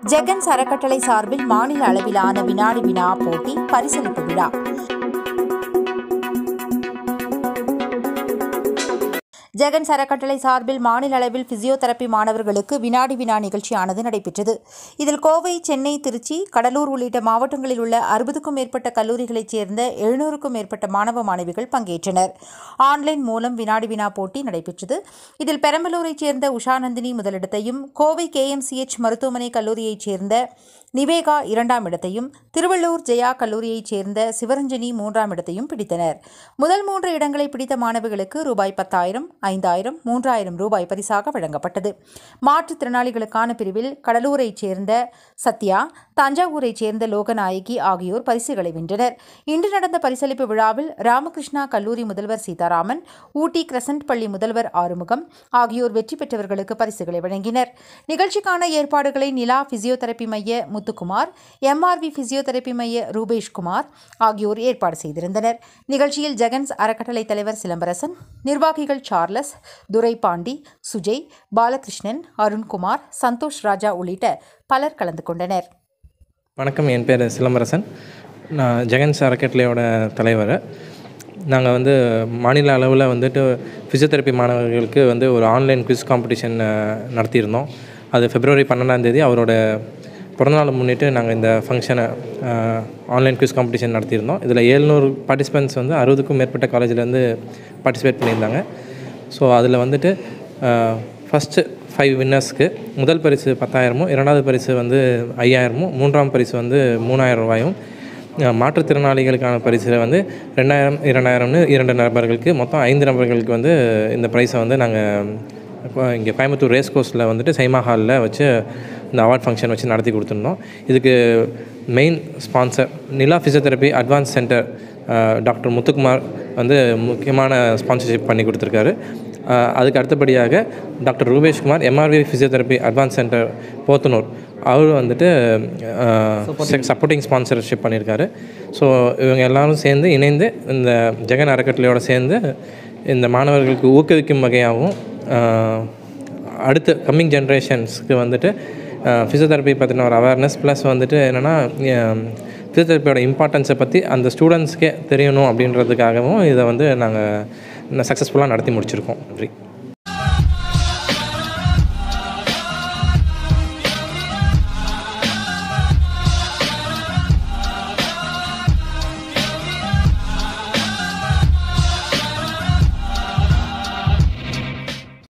ஜெகன்ஸ் அறக்கட்டளை சார்பில் மாநில அளவிலான வினாடி வினா போட்டி பரிசளிப்பு விழா ஜெகன்ஸ் அறக்கட்டளை சார்பில் மாநில அளவில் பிசியோதெரபி மாணவர்களுக்கு வினாடி வினா நிகழ்ச்சியானது நடைபெற்றது இதில் கோவை சென்னை திருச்சி கடலூர் உள்ளிட்ட மாவட்டங்களில் உள்ள அறுபதுக்கும் மேற்பட்ட கல்லூரிகளைச் சேர்ந்த எழுநூறுக்கும் மேற்பட்ட மாணவ மாணவிகள் பங்கேற்றனர் ஆன்லைன் மூலம் வினாடி வினா போட்டி நடைபெற்றது இதில் பெரம்பலூரைச் சேர்ந்த உஷாநந்தினி முதலிடத்தையும் கோவை கேஎம்சிஎச் மருத்துவமனை கல்லூரியைச் சேர்ந்த நிவேகா இரண்டாம் இடத்தையும் திருவள்ளூர் ஜெயா கல்லூரியைச் சேர்ந்த சிவரஞ்சனி மூன்றாம் இடத்தையும் பிடித்தனர் முதல் மூன்று இடங்களை பிடித்த மாணவிகளுக்கு ரூபாய் பத்தாயிரம் ஐந்தாயிரம் மூன்றாயிரம் ரூபாய் பரிசாக வழங்கப்பட்டது மாற்றுத்திறனாளிகளுக்கான பிரிவில் கடலூரைச் சேர்ந்த சத்யா தஞ்சாவூரைச் சேர்ந்த லோகநாயகி ஆகியோர் பரிசுகளை வென்றனர் இன்று நடந்த பரிசளிப்பு விழாவில் ராமகிருஷ்ணா கல்லூரி முதல்வர் சீதாராமன் ஊட்டி கிரசன்ட் பள்ளி முதல்வர் ஆறுமுகம் ஆகியோர் வெற்றி பெற்றவர்களுக்கு பரிசுகளை வழங்கினர் நிகழ்ச்சிக்கான ஏற்பாடுகளை நிலா பிசியோதெரபி மைய முத்துக்குமார் எம்ஆர்வி பிசியோதெரபி மைய ரூபேஷ்குமார் ஆகியோர் ஏற்பாடு செய்திருந்தனர் நிகழ்ச்சியில் ஜெகன்ஸ் அறக்கட்டளை தலைவர் சிலம்பரசன் நிர்வாகிகள் சார்லஸ் துரைபாண்டி சுஜய் பாலகிருஷ்ணன் அருண்குமார் சந்தோஷ் ராஜா உள்ளிட்ட பலர் கலந்து கொண்டனர் வணக்கம் என் பேர் சிலம்பரசன் நான் ஜெகன்ஸ் அறக்கட்டளையோட தலைவர் நாங்கள் வந்து மாநில அளவில் வந்துட்டு ஃபிசியோதெரப்பி மாணவர்களுக்கு வந்து ஒரு ஆன்லைன் குவிஸ் காம்படிஷன் நடத்தியிருந்தோம் அது பிப்ரவரி பன்னெண்டாம் தேதி அவரோட பிறந்தநாளை முன்னிட்டு நாங்கள் இந்த ஃபங்க்ஷனை ஆன்லைன் குவிஸ் காம்படிஷன் நடத்தியிருந்தோம் இதில் ஏழ்நூறு பார்ட்டிசிபெண்ட்ஸ் வந்து அறுபதுக்கும் மேற்பட்ட காலேஜ்லேருந்து பார்ட்டிசிபேட் பண்ணியிருந்தாங்க ஸோ அதில் வந்துட்டு ஃபஸ்ட்டு ஃபைவ் வின்னர்ஸ்க்கு முதல் பரிசு பத்தாயிரமும் இரண்டாவது பரிசு வந்து ஐயாயிரமும் மூன்றாம் பரிசு வந்து மூணாயிரம் ரூபாயும் அஹ் மாற்றுத்திறனாளிகளுக்கான பரிசில் வந்து ரெண்டாயிரம் இரண்டாயிரம்னு இரண்டு நபர்களுக்கு மொத்தம் ஐந்து நபர்களுக்கு வந்து இந்த ப்ரைஸை வந்து நாங்கள் இங்கே கோயம்புத்தூர் ரேஸ் கோர்ஸில் வந்துட்டு சைமா ஹாலில் வச்சு இந்த அவார்ட் ஃபங்க்ஷன் வச்சு நடத்தி கொடுத்துருந்தோம் இதுக்கு main sponsor Nila physiotherapy advance centre doctor Muthukumar வந்து முக்கியமான ஸ்பான்சர்ஷிப் பண்ணி கொடுத்துருக்காரு அஹ் அதுக்கு அடுத்தபடியாக doctor Rupeshkumar MRV physiotherapy advance centre Podanur அவர் வந்துட்டு சப்போர்ட்டிங் ஸ்பான்சர்ஷிப் பண்ணியிருக்காரு ஸோ இவங்க எல்லாரும் சேர்ந்து இணைந்து இந்த ஜெகன் அறக்கட்டளையோட சேர்ந்து இந்த மாணவர்களுக்கு ஊக்குவிக்கும் வகையாகவும் அஹ், அடுத்த கம்மிங் ஜென்ரேஷன்ஸ்க்கு வந்துட்டு ஃபிசியோதெரப்பி பற்றின ஒரு அவேர்னஸ் ப்ளஸ் வந்துட்டு என்னென்னா ஃபிசியோதெரப்பியோட இம்பார்ட்டன்ஸை பற்றி அந்த ஸ்டூடெண்ட்ஸ்க்கே தெரியணும் அப்படின்றதுக்காகவும் இதை வந்து நாங்கள் சக்ஸஸ்ஃபுல்லாக நடத்தி முடிச்சிருக்கோம் நன்றி